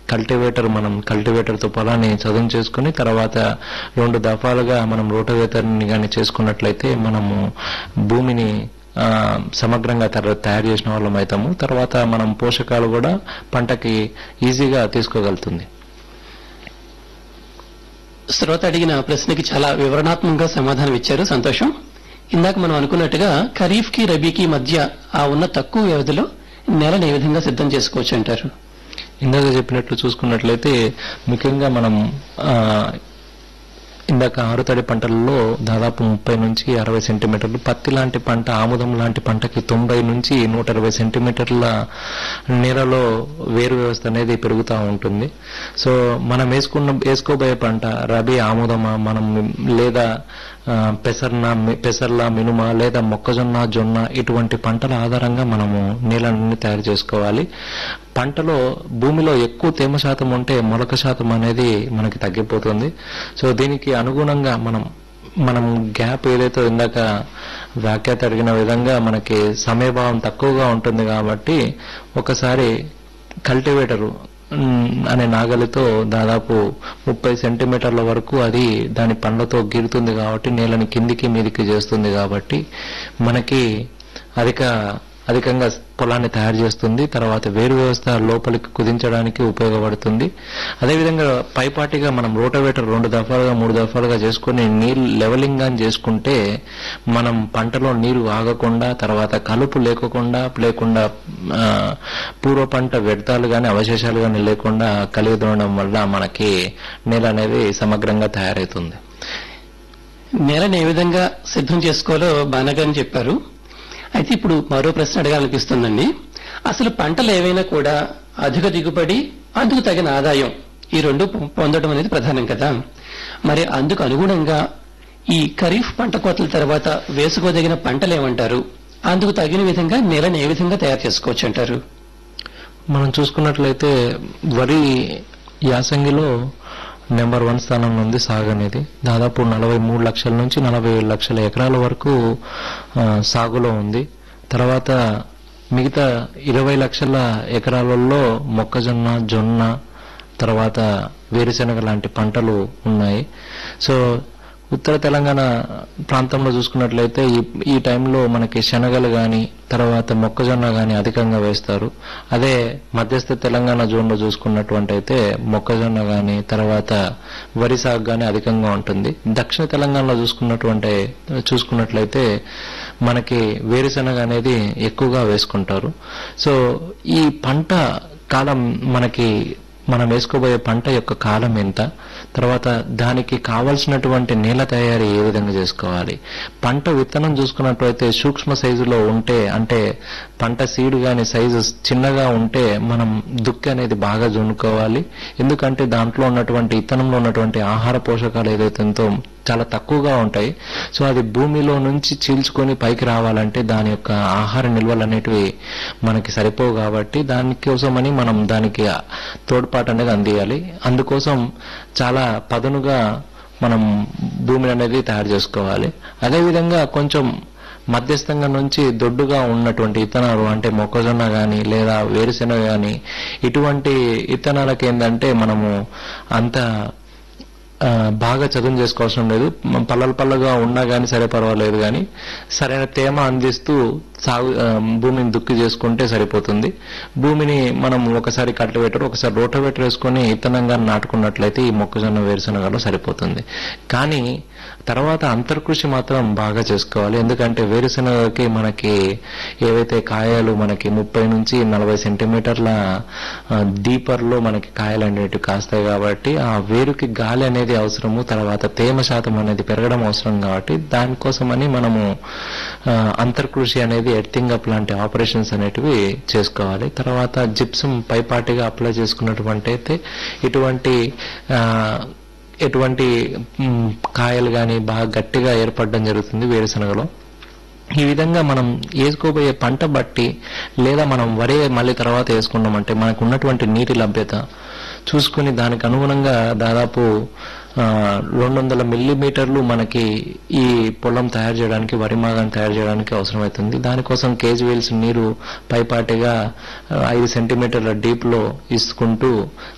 cultivator మనం కల్టివేటర్తో పొలాన్ని చదును చేసుకుని తర్వాత రెండు దఫాలుగా మనం రోటవేటర్ని కానీ చేసుకున్నట్లయితే మనము భూమిని ఆ, సమగ్రంగా తర- తయారు చేసిన వాళ్ళం అవుతాము తర్వాత మనం పోషకాలు కూడా పంటకి ఈజీగా తీసుకోగలుగుతుంది శ్రోత అడిగిన ప్రశ్నకి చాలా వివరణాత్మకంగా సమాధానం ఇచ్చారు సంతోషం ఇందాక మనం అనుకున్నట్టుగా ఖరీఫ్ కి రబీకి మధ్య ఆ ఉన్న తక్కువ వ్యవధిలో నేలను ఏ విధంగా సిద్ధం చేసుకోవచ్చు అంటారు ఇందాక చెప్పినట్లు చూసుకున్నట్లయితే ముఖ్యంగా మనం ఆ, ఇందాక ఆరుతడి పంటలలో దాదాపు ముప్పై నుంచి అరవై సెంటీమీటర్లు పత్తి లాంటి పంట ఆముదం లాంటి పంటకి తొంభై నుంచి నూట ఇరవై సెంటీమీటర్ల నేలలో వేరు వ్యవస్థ అనేది పెరుగుతూ ఉంటుంది సో మనం వేసుకున్న వేసుకోబోయే పంట రబీ ఆముదమా మనం లేదా ఆ, పెసర్న మి- పెసర్ల మినుమ లేదా మొక్కజొన్న జొన్న ఇటువంటి పంటల ఆధారంగా మనము నీళ్ళని తయారు చేసుకోవాలి పంటలో భూమిలో ఎక్కువ తేమ శాతం ఉంటే మొలక శాతం అనేది మనకి తగ్గిపోతుంది సో దీనికి అనుగుణంగా మనం మనం గ్యాప్ ఏదైతే ఇందాక వ్యాఖ్యాత అడిగిన విధంగా మనకి సమయభావం తక్కువగా ఉంటుంది కాబట్టి ఒకసారి కల్టివేటరు మ్, అనే నాగలితో దాదాపు ముప్పై సెంటీమీటర్ల వరకు అది దాని పండ్లతో గీరుతుంది కాబట్టి నేలని కిందికి మీదికి చేస్తుంది కాబట్టి మనకి అధిక అధికంగా పొలాన్ని తయారు చేస్తుంది తర్వాత వేరు వ్యవస్థ లోపలికి కుదించడానికి ఉపయోగపడుతుంది అదేవిధంగా పైపాటిగా మనం రోటవేటర్ రెండు దఫాలుగా మూడు దఫాలుగా చేసుకుని నీళ్ళు లెవెలింగ్ అని చేసుకుంటే మనం పంటలో నీరు ఆగకుండా తర్వాత కలుపు లేకుండా లేకుండా ఆ, పూర్వ పంట వ్యర్థాలు కానీ అవశేషాలు కానీ లేకుండా కలిగి ఉండడం వల్ల మనకి నేల అనేది సమగ్రంగా తయారవుతుంది నేలను ఏ విధంగా సిద్ధం చేసుకోవాలో బానగా అని చెప్పారు అయితే ఇప్పుడు మరో ప్రశ్న అడగాలనిపిస్తుందండి అసలు పంటలు ఏవైనా కూడా అధిక దిగుబడి అందుకు తగిన ఆదాయం ఈ రెండు పొ- పొందడం అనేది ప్రధానం కదా మరి అందుకు అనుగుణంగా ఈ ఖరీఫ్ పంట కోతల తర్వాత వేసుకోదగిన పంటలు ఏమంటారు అందుకు తగిన విధంగా నేలను ఏ విధంగా తయారు చేసుకోవచ్చు అంటారు మనం చూసుకున్నట్లయితే వరి యాసంగిలో నెంబర్ వన్ స్థానంలో ఉంది సాగు అనేది దాదాపు నలభై మూడు లక్షల నుంచి నలభై ఏడు లక్షల ఎకరాల వరకు ఆ, సాగులో ఉంది తర్వాత మిగతా ఇరవై లక్షల ఎకరాలలో మొక్కజొన్న జొన్న తర్వాత వేరుశెనగ లాంటి పంటలు ఉన్నాయి సో ఉత్తర తెలంగాణ ప్రాంతంలో చూసుకున్నట్లయితే ఈ ఈ టైంలో మనకి శనగలు గాని తర్వాత మొక్కజొన్న గాని అధికంగా వేస్తారు అదే మధ్యస్థ తెలంగాణ జోన్లో చూసుకున్నటువంటి అయితే మొక్కజొన్న గాని తర్వాత వరి సాగు గాని అధికంగా ఉంటుంది దక్షిణ తెలంగాణలో చూసుకున్నటువంటి చూసుకున్నట్లయితే మనకి వేరుశెనగ అనేది ఎక్కువగా వేసుకుంటారు సో ఈ పంట కాలం మనకి మనం వేసుకోబోయే పంట యొక్క కాలం ఎంత తర్వాత దానికి కావలసినటువంటి నేల తయారీ ఏ విధంగా చేసుకోవాలి పంట విత్తనం చూసుకున్నట్లయితే సూక్ష్మ సైజులో ఉంటే అంటే పంట సీడ్ గాని సైజు చిన్నగా ఉంటే మనం దుక్కి అనేది బాగా జున్నుకోవాలి ఎందుకంటే దాంట్లో ఉన్నటువంటి విత్తనంలో ఉన్నటువంటి ఆహార పోషకాలు ఏదైతే ఉందో చాలా తక్కువగా ఉంటాయి సో అది భూమిలో నుంచి చీల్చుకొని పైకి రావాలంటే దాని యొక్క ఆహార నిల్వలు అనేటివి మనకి సరిపోవు కాబట్టి దానికోసమని మనం దానికి తోడ్పాటు అనేది అందియాలి అందుకోసం చాలా పదునుగా మనం భూమిని అనేది తయారు చేసుకోవాలి అదేవిధంగా కొంచెం మధ్యస్థంగా నుంచి దొడ్డుగా ఉన్నటువంటి విత్తనాలు అంటే మొక్కజొన్న గాని లేదా వేరుశెనగ గాని ఇటువంటి విత్తనాలకి ఏంటంటే మనము అంత ఆ, బాగా చదువు చేసుకోవాల్సిన లేదు మ- పల్లలు పల్లగా ఉన్నా గానీ సరే పర్వాలేదు కానీ సరైన తేమ అందిస్తూ సాగు ఆ, భూమిని దుక్కి చేసుకుంటే సరిపోతుంది భూమిని మనం ఒకసారి కల్టివేటర్ ఒకసారి రోటవేటర్ వేసుకొని ఇత్తనంగా నాటుకున్నట్లయితే ఈ మొక్కజొన్న వేరుశనగలో సరిపోతుంది కానీ తర్వాత అంతర్కృషి మాత్రం బాగా చేసుకోవాలి ఎందుకంటే వేరుశనగకి మనకి ఏవైతే కాయలు మనకి ముప్పై నుంచి నలభై సెంటీమీటర్ల ఆ, దీపర్లో మనకి కాయలు అనేటివి కాస్తాయి కాబట్టి ఆ వేరుకి గాలి అనేది అవసరము తర్వాత తేమ శాతం అనేది పెరగడం అవసరం కాబట్టి దానికోసమని మనము ఆ, అంతర్కృషి అనేది ఎర్తింగ్ అప్ లాంటి ఆపరేషన్స్ అనేటివి చేసుకోవాలి తర్వాత జిప్సం పైపాటిగా అప్లై చేసుకున్నటువంటి అయితే ఇటువంటి ఆ, ఎటువంటి మ్, కాయలు కానీ బాగా గట్టిగా ఏర్పడడం జరుగుతుంది వేరుశనగలో ఈ విధంగా మనం వేసుకోబోయే పంట బట్టి లేదా మనం వరే మళ్ళీ తర్వాత వేసుకున్నామంటే మనకు ఉన్నటువంటి నీటి లభ్యత చూసుకుని దానికి అనుగుణంగా దాదాపు రెండు వందల మిల్లీమీటర్లు మనకి ఈ పొలం తయారు చేయడానికి వరి మాగాన్ని తయారు చేయడానికి అవసరమవుతుంది దానికోసం కేజీ వేల్స్ నీరు పైపాటిగా ఆ, ఐదు సెంటీమీటర్ల డీప్ లో ఇసుకుంటూ